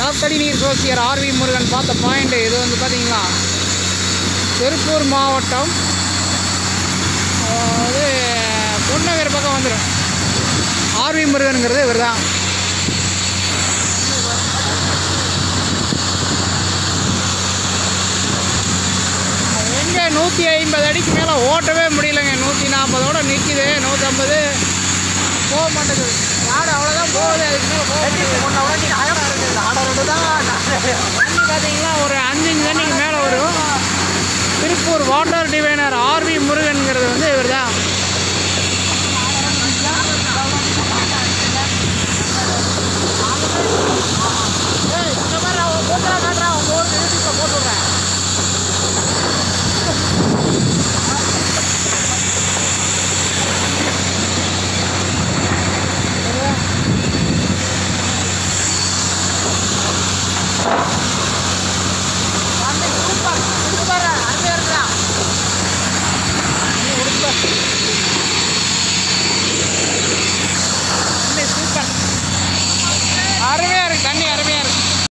நிலத்தடி நீர் சோசியர் ஆர்வி முருகன் பார்த்த பாயிண்ட் இது வந்து பார்த்தீங்களா திருப்பூர் மாவட்டம் ஆஹ் இது பொன்னகர் பக்கம் வந்துடும் ஆர்வி முருகனுங்கிறது இவர் தான் எங்கே நூற்றி ஐம்பது அடிக்கு மேலே ஓட்டவே முடியலங்க நூற்றி நாற்பதோட நிற்கிது நூற்றம்பது போக மாட்டேங்குது நாடு அவ்வளோதான் போகுது அதுக்கு மேலே போக மாட்டேங்குது தண்ணி பார்த்தீங்கன்னா ஒரு அஞ்சு தண்ணிக்கு மேலே வரும் திருப்பூர் வாட்டர் டிவைன்